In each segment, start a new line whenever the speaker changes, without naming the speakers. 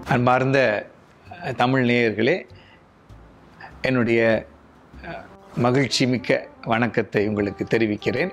அன்பார்ந்த தமிழ் நேயர்களே என்னுடைய அஹ், மகிழ்ச்சி மிக்க வணக்கத்தை உங்களுக்கு தெரிவிக்கிறேன்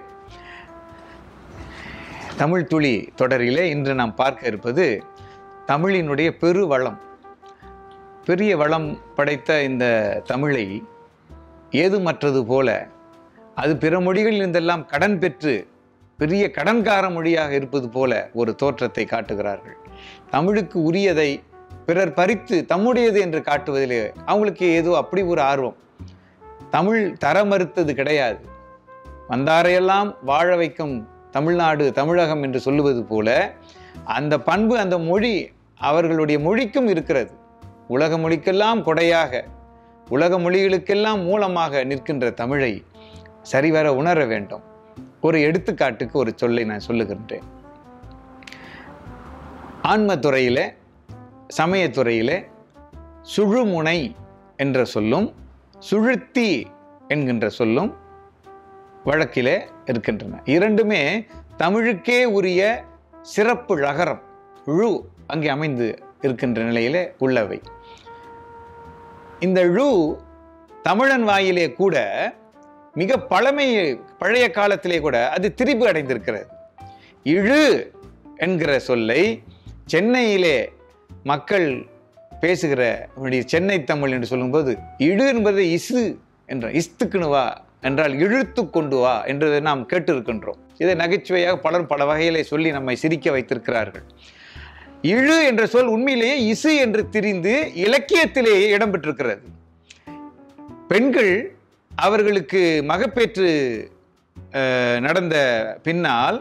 தமிழ் துளி தொடரிலே இன்று நாம் பார்க்க இருப்பது தமிழினுடைய பெருவளம் பெரிய வளம் படைத்த இந்த தமிழை ஏதுமற்றது போல அது பிற மொழிகளில் இருந்தெல்லாம் கடன் பெற்று பெரிய கடன்கார மொழியாக இருப்பது போல ஒரு தோற்றத்தை காட்டுகிறார்கள் தமிழுக்கு உரியதை பிறர் பறித்து தம்முடையது என்று காட்டுவதிலே அவங்களுக்கு ஏதோ அப்படி ஒரு ஆர்வம் தமிழ் தர மறுத்தது கிடையாது வந்தாரையெல்லாம் வாழ வைக்கும் தமிழ்நாடு தமிழகம் என்று சொல்லுவது போல அந்த பண்பு அந்த மொழி அவர்களுடைய மொழிக்கும் இருக்கிறது உலக மொழிக்கெல்லாம் கொடையாக உலக மொழிகளுக்கெல்லாம் மூலமாக நிற்கின்ற தமிழை சரிவர உணர வேண்டும் ஒரு எடுத்துக்காட்டுக்கு ஒரு சொல்லை நான் சொல்லுகின்றேன் ஆன்மத்துறையிலே சமயத்துறையிலே சுழுமுனை என்ற சொல்லும் சுழுத்தி என்கின்ற சொல்லும் வழக்கிலே இருக்கின்றன இரண்டுமே தமிழுக்கே உரிய சிறப்பு ழகரம் ழு அங்கே அமைந்து இருக்கின்ற நிலையிலே உள்ளவை இந்த ழு தமிழன் வாயிலே கூட மிக பழமை பழைய காலத்திலே கூட அது திரிபு அடைந்திருக்கிறது இழு என்கிற சொல்லை சென்னையிலே மக்கள் பேசுகிற அப்படி சென்னை தமிழ் என்று சொல்லும்போது இழு என்பது இசு என்ற இஸ்துக்குன்னு வா என்றால் இழுத்து கொண்டு வா என்று நாம் கேட்டிருக்கின்றோம் இதை நகைச்சுவையாக பலர் பல வகையிலே சொல்லி நம்மை சிரிக்க வைத்திருக்கிறார்கள் இழு என்ற சொல் உண்மையிலேயே இசு என்று திரிந்து இலக்கியத்திலேயே இடம்பெற்றிருக்கிறது பெண்கள் அவர்களுக்கு மகப்பேற்று அஹ், நடந்த பின்னால்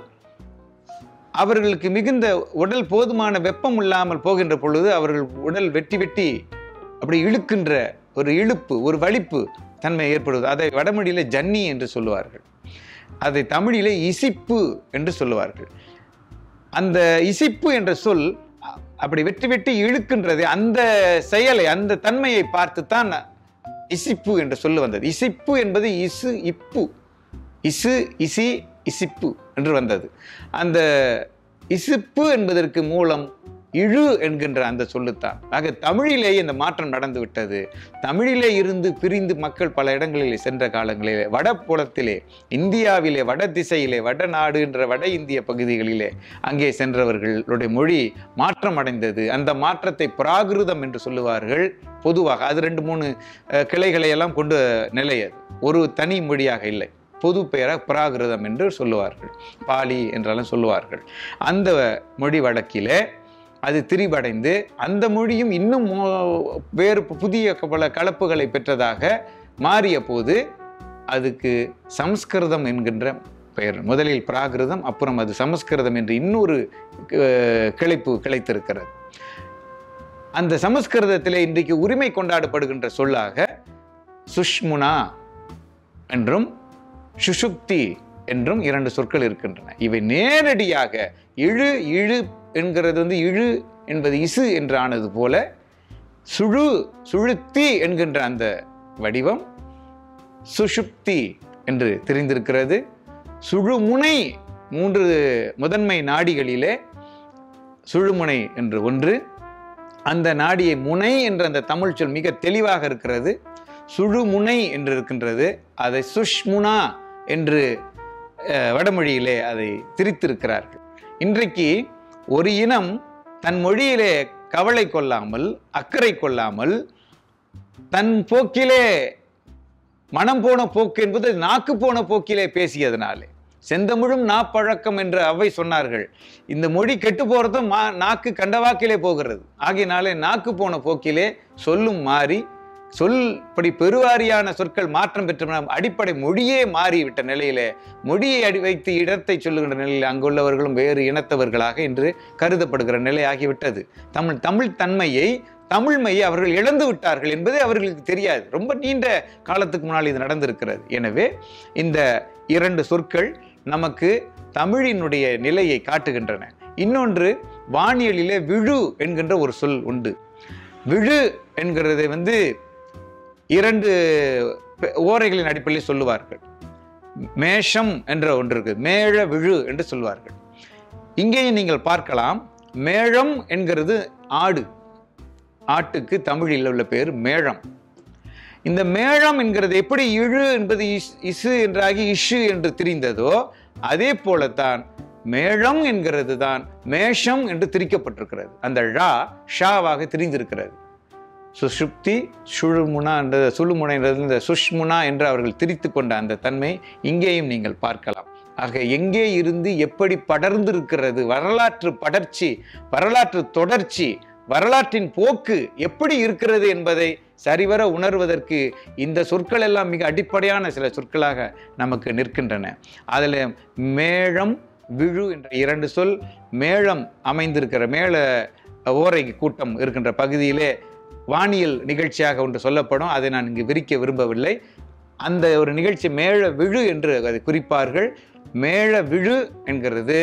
அவர்களுக்கு மிகுந்த உடல் போதுமான வெப்பம் இல்லாமல் போகின்ற பொழுது அவர்கள் உடல் வெட்டி வெட்டி அப்படி இழுக்கின்ற ஒரு இழுப்பு ஒரு வலிப்பு தன்மை ஏற்படுவது அதை வடமொழியில ஜன்னி என்று சொல்லுவார்கள் அதை தமிழிலே இசிப்பு என்று சொல்லுவார்கள் அந்த இசிப்பு என்ற சொல் அ- அப்படி வெட்டி வெட்டி இழுக்கின்றது அந்த செயலை அந்த தன்மையை பார்த்துத்தான் இசிப்பு என்று சொல்லு வந்தது இசிப்பு என்பது இசு இப்பு இசு இசி இசிப்பு என்று வந்தது அந்த இசிப்பு என்பதற்கு மூலம் இழு என்கின்ற அந்த சொல்லுத்தான் ஆக தமிழிலேயே இந்த மாற்றம் நடந்து விட்டது தமிழிலே இருந்து பிரிந்து மக்கள் பல இடங்களிலே சென்ற காலங்களிலே வடபுலத்திலே இந்தியாவிலே வட திசையிலே வடநாடு என்ற வட இந்திய பகுதிகளிலே அங்கே சென்றவர்களுடைய மொழி மாற்றம் அடைந்தது அந்த மாற்றத்தை பிராகிருதம் என்று சொல்லுவார்கள் பொதுவாக அது ரெண்டு மூணு அஹ், கிளைகளை எல்லாம் கொண்டு நிலை அது ஒரு தனி மொழியாக இல்லை பொது பெயராக பிராகிருதம் என்று சொல்லுவார்கள் பாலி என்றெல்லாம் சொல்லுவார்கள் அந்த மொழி வழக்கிலே அது திரிவடைந்து அந்த மொழியும் இன்னும் மோ- வேறு புதிய பல கலப்புகளை பெற்றதாக மாறிய போது அதுக்கு சம்ஸ்கிருதம் என்கின்ற பெயர் முதலில் பிராகிருதம் அப்புறம் அது சமஸ்கிருதம் என்று இன்னொரு அஹ், கிளைப்பு கிளைத்திருக்கிறது அந்த சமஸ்கிருதத்திலே இன்றைக்கு உரிமை கொண்டாடப்படுகின்ற சொல்லாக சுஷ்முனா என்றும் சுஷுப்தி என்றும் இரண்டு சொற்கள் இருக்கின்றன இவை நேரடியாக இழு இழு என்கிறது வந்து இழு என்பது இசு என்று ஆனது போல சுழு சுழுத்தி என்கின்ற அந்த வடிவம் சுஷுப்தி என்று தெரிந்திருக்கிறது சுழுமுனை மூன்று முதன்மை நாடிகளிலே சுழுமுனை என்று ஒன்று அந்த நாடியை முனை என்ற அந்த தமிழ் சொல் மிக தெளிவாக இருக்கிறது சுழுமுனை என்று இருக்கின்றது அதை சுஷ்முனா என்று அஹ், வடமொழியிலே அதை திரித்திருக்கிறார்கள் இன்றைக்கு ஒரு இனம் தன் மொழியிலே கவலை கொள்ளாமல் அக்கறை கொள்ளாமல் தன் போக்கிலே மனம் போன போக்கு என்பது நாக்கு போன போக்கிலே பேசியதனாலே செந்தமிழும் நாப்பழக்கம் என்று அவை சொன்னார்கள் இந்த மொழி கெட்டு போறதும் மா நாக்கு கண்டவாக்கிலே போகிறது ஆகையினாலே நாக்கு போன போக்கிலே சொல்லும் மாறி சொல் படி பெருவாரியான சொற்கள் மாற்றம் பெற்ற அடிப்படை மொழியே மாறிவிட்ட நிலையிலே மொழியை அடி வைத்து இடத்தை சொல்லுகின்ற நிலையில் அங்குள்ளவர்களும் வேறு இனத்தவர்களாக இன்று கருதப்படுகிற நிலை ஆகிவிட்டது தமிழ் தமிழ் தன்மையை தமிழ்மையை அவர்கள் இழந்து விட்டார்கள் என்பது அவர்களுக்கு தெரியாது ரொம்ப நீண்ட காலத்துக்கு முன்னால் இது நடந்திருக்கிறது எனவே இந்த இரண்டு சொற்கள் நமக்கு தமிழினுடைய நிலையை காட்டுகின்றன இன்னொன்று வானியலிலே விழு என்கின்ற ஒரு சொல் உண்டு விழு என்கிறது வந்து இரண்டு பெ- ஓரைகளின் அடிப்படையில் சொல்லுவார்கள் மேஷம் என்ற ஒன்று இருக்கு மேழ விழு என்று சொல்வார்கள் இங்கேயும் நீங்கள் பார்க்கலாம் மேளம் என்கிறது ஆடு ஆட்டுக்கு தமிழில் உள்ள பேர் மேளம் இந்த மேளம் என்கிறது எப்படி இழு என்பது இஸ்- இசு என்றாகி இஷு என்று திரிந்ததோ அதே போலத்தான் மேளம் என்கிறது தான் மேஷம் என்று திரிக்கப்பட்டிருக்கிறது அந்த ழா ஷாவாக திரிந்திருக்கிறது சுஷுப்தி சுழுமுனா என்ற சுழுமுனைன்றது இந்த சுஷ்முனா என்று அவர்கள் திரித்து கொண்ட அந்த தன்மை இங்கேயும் நீங்கள் பார்க்கலாம் ஆக எங்கே இருந்து எப்படி படர்ந்திருக்கிறது வரலாற்று படர்ச்சி வரலாற்று தொடர்ச்சி வரலாற்றின் போக்கு எப்படி இருக்கிறது என்பதை சரிவர உணர்வதற்கு இந்த சொற்கள் எல்லாம் மிக அடிப்படையான சில சொற்களாக நமக்கு நிற்கின்றன அதில் மேளம் விழு என்ற இரண்டு சொல் மேளம் அமைந்திருக்கிற மேள ஓரை கூட்டம் இருக்கின்ற பகுதியிலே வானியல் நிகழ்ச்சியாக ஒன்று சொல்லப்படும் அதை நான் இங்கு விரிக்க விரும்பவில்லை அந்த ஒரு நிகழ்ச்சி மேள விழு என்று அதை குறிப்பார்கள் மேள விழு என்கிறது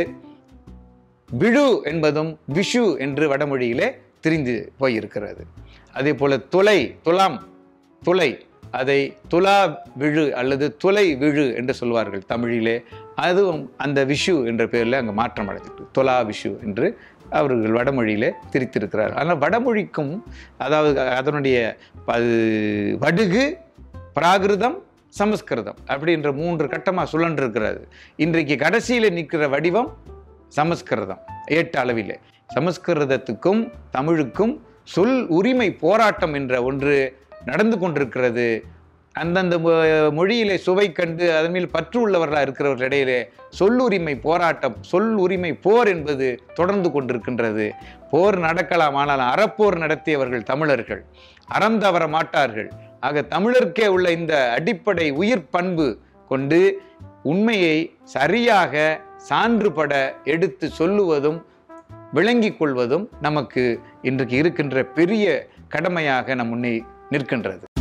விழு என்பதும் விஷு என்று வடமொழியிலே திரிந்து போயிருக்கிறது அதே போல துளை துலாம் துளை அதை துலா விழு அல்லது துளை விழு என்று சொல்வார்கள் தமிழிலே அதுவும் அந்த விஷு என்ற பெயரில் அங்கே மாற்றம் அடைஞ்சிட்டு துலா விஷு என்று அவர்கள் வடமொழியிலே திரித்திருக்கிறார்கள் ஆனால் வடமொழிக்கும் அதாவது அதனுடைய ப- வடுகு பிராகிருதம் சமஸ்கிருதம் அப்படின்ற மூன்று கட்டமாக சுழன்றிருக்கிறது இன்றைக்கு கடைசியில் நிற்கிற வடிவம் சமஸ்கிருதம் ஏட்டு அளவிலே சமஸ்கிருதத்துக்கும் தமிழுக்கும் சொல் உரிமை போராட்டம் என்ற ஒன்று நடந்து கொண்டிருக்கிறது அந்தந்த மொ- மொழியிலே சுவை கண்டு அதன் மேல் பற்று உள்ளவர்களாக இருக்கிறவர்கள் இடையிலே சொல்லுரிமை போராட்டம் சொல் உரிமை போர் என்பது தொடர்ந்து கொண்டிருக்கின்றது போர் நடக்கலாம் ஆனால் அறப்போர் நடத்தியவர்கள் தமிழர்கள் அறம் தவற மாட்டார்கள் ஆக தமிழருக்கே உள்ள இந்த அடிப்படை உயிர் பண்பு கொண்டு உண்மையை சரியாக சான்றுபட எடுத்து சொல்லுவதும் விளங்கிக் கொள்வதும் நமக்கு இன்றைக்கு இருக்கின்ற பெரிய கடமையாக நம் முன்னே நிற்கின்றது